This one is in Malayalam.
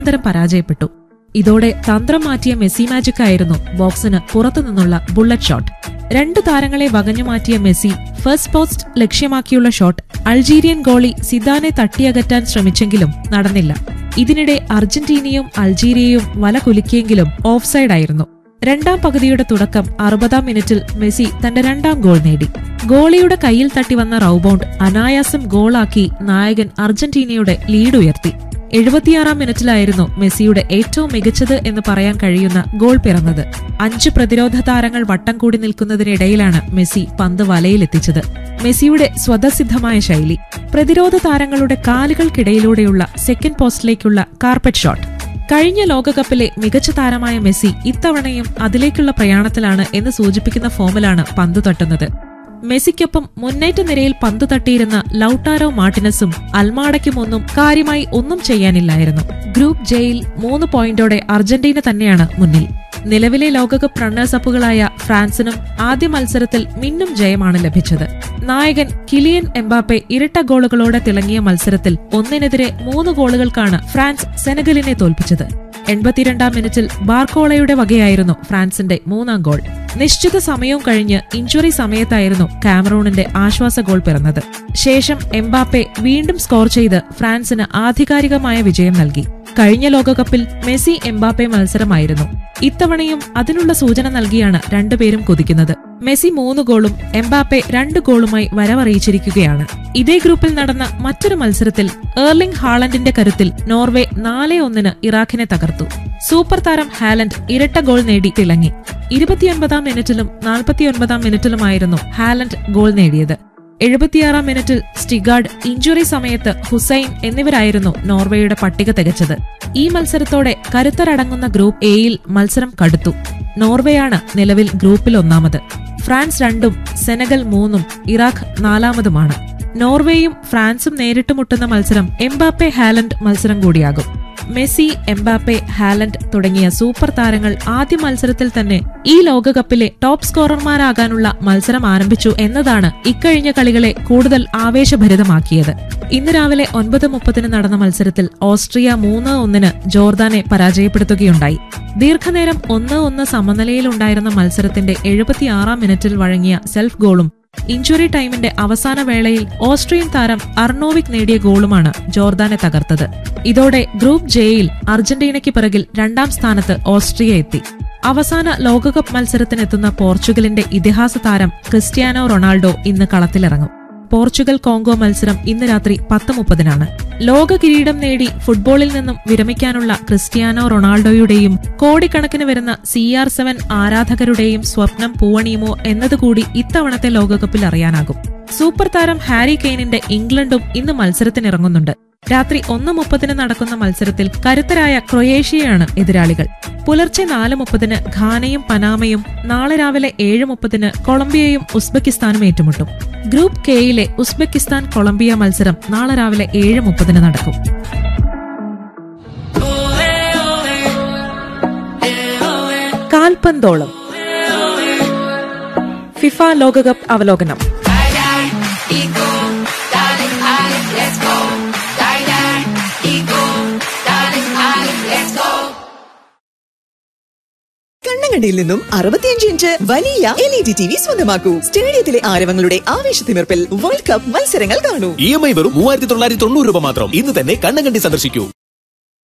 നിരന്തരം പരാജയപ്പെട്ടു ഇതോടെ തന്ത്രം മാറ്റിയ മെസ്സി മാജിക് ആയിരുന്നു ബോക്സിന് പുറത്തുനിന്നുള്ള ബുള്ളറ്റ് ഷോട്ട് രണ്ട് താരങ്ങളെ വകഞ്ഞു മാറ്റിയ മെസ്സി ഫസ്റ്റ് പോസ്റ്റ് ലക്ഷ്യമാക്കിയുള്ള ഷോട്ട് അൾജീരിയൻ ഗോളി സിദാനെ തട്ടിയകറ്റാൻ ശ്രമിച്ചെങ്കിലും നടന്നില്ല ഇതിനിടെ അർജന്റീനയും അൾജീരിയയും വല കുലുക്കിയെങ്കിലും ഓഫ്സൈഡായിരുന്നു രണ്ടാം പകുതിയുടെ തുടക്കം അറുപതാം മിനിറ്റിൽ മെസ്സി തന്റെ രണ്ടാം ഗോൾ നേടി ഗോളിയുടെ കയ്യിൽ തട്ടി വന്ന റൌബൗണ്ട് അനായാസം ഗോളാക്കി നായകൻ അർജന്റീനയുടെ ലീഡ് ഉയർത്തി എഴുപത്തിയാറാം മിനിറ്റിലായിരുന്നു മെസ്സിയുടെ ഏറ്റവും മികച്ചത് എന്ന് പറയാൻ കഴിയുന്ന ഗോൾ പിറന്നത് അഞ്ച് പ്രതിരോധ താരങ്ങൾ വട്ടം കൂടി നിൽക്കുന്നതിനിടയിലാണ് മെസ്സി പന്ത് വലയിലെത്തിച്ചത് മെസ്സിയുടെ സ്വതസിദ്ധമായ ശൈലി പ്രതിരോധ താരങ്ങളുടെ കാലുകൾക്കിടയിലൂടെയുള്ള സെക്കൻഡ് പോസ്റ്റിലേക്കുള്ള കാർപ്പറ്റ് ഷോട്ട് കഴിഞ്ഞ ലോകകപ്പിലെ മികച്ച താരമായ മെസ്സി ഇത്തവണയും അതിലേക്കുള്ള പ്രയാണത്തിലാണ് എന്ന് സൂചിപ്പിക്കുന്ന ഫോമിലാണ് പന്ത് തട്ടുന്നത് മെസ്സിക്കൊപ്പം മുന്നേറ്റ നിരയിൽ പന്ത് തട്ടിയിരുന്ന ലൌട്ടാരോ മാർട്ടിനസും അൽമാഡയ്ക്കുമൊന്നും കാര്യമായി ഒന്നും ചെയ്യാനില്ലായിരുന്നു ഗ്രൂപ്പ് ജെയിൽ മൂന്ന് പോയിന്റോടെ അർജന്റീന തന്നെയാണ് മുന്നിൽ നിലവിലെ ലോകകപ്പ് റണ്ണേഴ്സ് അപ്പുകളായ ഫ്രാൻസിനും ആദ്യ മത്സരത്തിൽ മിന്നും ജയമാണ് ലഭിച്ചത് നായകൻ കിലിയൻ എംബാപ്പെ ഇരട്ട ഗോളുകളോടെ തിളങ്ങിയ മത്സരത്തിൽ ഒന്നിനെതിരെ മൂന്ന് ഗോളുകൾക്കാണ് ഫ്രാൻസ് സെനഗലിനെ തോൽപ്പിച്ചത് എൺപത്തിരണ്ടാം മിനിറ്റിൽ ബാർക്കോളയുടെ വകയായിരുന്നു ഫ്രാൻസിന്റെ മൂന്നാം ഗോൾ നിശ്ചിത സമയവും കഴിഞ്ഞ് ഇഞ്ചുറി സമയത്തായിരുന്നു കാമറൂണിന്റെ ആശ്വാസ ഗോൾ പിറന്നത് ശേഷം എംബാപ്പെ വീണ്ടും സ്കോർ ചെയ്ത് ഫ്രാൻസിന് ആധികാരികമായ വിജയം നൽകി കഴിഞ്ഞ ലോകകപ്പിൽ മെസ്സി എംബാപ്പെ മത്സരമായിരുന്നു ഇത്തവണയും അതിനുള്ള സൂചന നൽകിയാണ് രണ്ടുപേരും കുതിക്കുന്നത് മെസ്സി മൂന്ന് ഗോളും എംബാപ്പെ രണ്ട് ഗോളുമായി വരവറിയിച്ചിരിക്കുകയാണ് ഇതേ ഗ്രൂപ്പിൽ നടന്ന മറ്റൊരു മത്സരത്തിൽ ഏർലിംഗ് ഹാളൻഡിന്റെ കരുത്തിൽ നോർവേ നാല് ഒന്നിന് ഇറാഖിനെ തകർത്തു സൂപ്പർ താരം ഹാലൻഡ് ഇരട്ട ഗോൾ നേടി തിളങ്ങി ഇരുപത്തിയൊൻപതാം മിനിറ്റിലും നാൽപ്പത്തിയൊൻപതാം മിനിറ്റിലുമായിരുന്നു ഹാലൻഡ് ഗോൾ നേടിയത് എഴുപത്തിയാറാം മിനിറ്റിൽ സ്റ്റിഗാർഡ് ഇഞ്ചുറി സമയത്ത് ഹുസൈൻ എന്നിവരായിരുന്നു നോർവേയുടെ പട്ടിക തികച്ചത് ഈ മത്സരത്തോടെ കരുത്തരടങ്ങുന്ന ഗ്രൂപ്പ് എയിൽ മത്സരം കടുത്തു നോർവേയാണ് നിലവിൽ ഗ്രൂപ്പിൽ ഒന്നാമത് ഫ്രാൻസ് രണ്ടും സെനഗൽ മൂന്നും ഇറാഖ് നാലാമതുമാണ് നോർവേയും ഫ്രാൻസും നേരിട്ട് മുട്ടുന്ന മത്സരം എംബാപ്പെ ഹാലൻഡ് മത്സരം കൂടിയാകും മെസ്സി എംബാപ്പെ ഹാലൻഡ് തുടങ്ങിയ സൂപ്പർ താരങ്ങൾ ആദ്യ മത്സരത്തിൽ തന്നെ ഈ ലോകകപ്പിലെ ടോപ്പ് സ്കോറർമാരാകാനുള്ള മത്സരം ആരംഭിച്ചു എന്നതാണ് ഇക്കഴിഞ്ഞ കളികളെ കൂടുതൽ ആവേശഭരിതമാക്കിയത് ഇന്ന് രാവിലെ ഒൻപത് മുപ്പതിന് നടന്ന മത്സരത്തിൽ ഓസ്ട്രിയ മൂന്ന് ഒന്നിന് ജോർദാനെ പരാജയപ്പെടുത്തുകയുണ്ടായി ദീർഘനേരം ഒന്ന് ഒന്ന് സമനിലയിലുണ്ടായിരുന്ന മത്സരത്തിന്റെ എഴുപത്തിയാറാം മിനിറ്റിൽ വഴങ്ങിയ സെൽഫ് ഗോളും ഇഞ്ചുറി ടൈമിന്റെ അവസാന വേളയിൽ ഓസ്ട്രിയൻ താരം അർണോവിക് നേടിയ ഗോളുമാണ് ജോർദാനെ തകർത്തത് ഇതോടെ ഗ്രൂപ്പ് ജെയിൽ അർജന്റീനയ്ക്ക് പിറകിൽ രണ്ടാം സ്ഥാനത്ത് ഓസ്ട്രിയ എത്തി അവസാന ലോകകപ്പ് മത്സരത്തിനെത്തുന്ന പോർച്ചുഗലിന്റെ ഇതിഹാസ താരം ക്രിസ്ത്യാനോ റൊണാൾഡോ ഇന്ന് കളത്തിലിറങ്ങും പോർച്ചുഗൽ കോങ്കോ മത്സരം ഇന്ന് രാത്രി പത്ത് മുപ്പതിനാണ് ലോക കിരീടം നേടി ഫുട്ബോളിൽ നിന്നും വിരമിക്കാനുള്ള ക്രിസ്ത്യാനോ റൊണാൾഡോയുടെയും കോടിക്കണക്കിന് വരുന്ന സി ആർ സെവൻ ആരാധകരുടെയും സ്വപ്നം പൂവണിയുമോ എന്നതുകൂടി ഇത്തവണത്തെ ലോകകപ്പിൽ അറിയാനാകും സൂപ്പർ താരം ഹാരി കെയ്നിന്റെ ഇംഗ്ലണ്ടും ഇന്ന് മത്സരത്തിനിറങ്ങുന്നുണ്ട് രാത്രി ഒന്ന് മുപ്പതിന് നടക്കുന്ന മത്സരത്തിൽ കരുത്തരായ ക്രൊയേഷ്യയാണ് എതിരാളികൾ പുലർച്ചെ നാല് മുപ്പതിന് ഘാനയും പനാമയും നാളെ രാവിലെ ഏഴ് മുപ്പതിന് കൊളംബിയയും ഉസ്ബെക്കിസ്ഥാനും ഏറ്റുമുട്ടും ഗ്രൂപ്പ് കെയിലെ ഉസ്ബെക്കിസ്ഥാൻ കൊളംബിയ മത്സരം നാളെ രാവിലെ ഏഴ് മുപ്പതിന് നടക്കും കാൽപന്തോളം ഫിഫ ലോകകപ്പ് അവലോകനം കണ്ണങ്കണ്ടിയിൽ നിന്നും അറുപത്തിയഞ്ച് ഇഞ്ച് വലിയ L E D T V സ്വന്തമാക്കൂ സ്റ്റേഡിയത്തിലെ ആരവങ്ങളുടെ ആവേശത്തിമിർപ്പിൽ വേൾഡ് കപ്പ് മത്സരങ്ങൾ കാണൂ ഇ എം ഐ വെറും മൂവായിരത്തി തൊള്ളായിരത്തി തൊണ്ണൂറ് രൂപ മാത്രം ഇന്ന് തന്നെ കണ്ണങ്കണ്ടി സന്ദർശിക്കൂ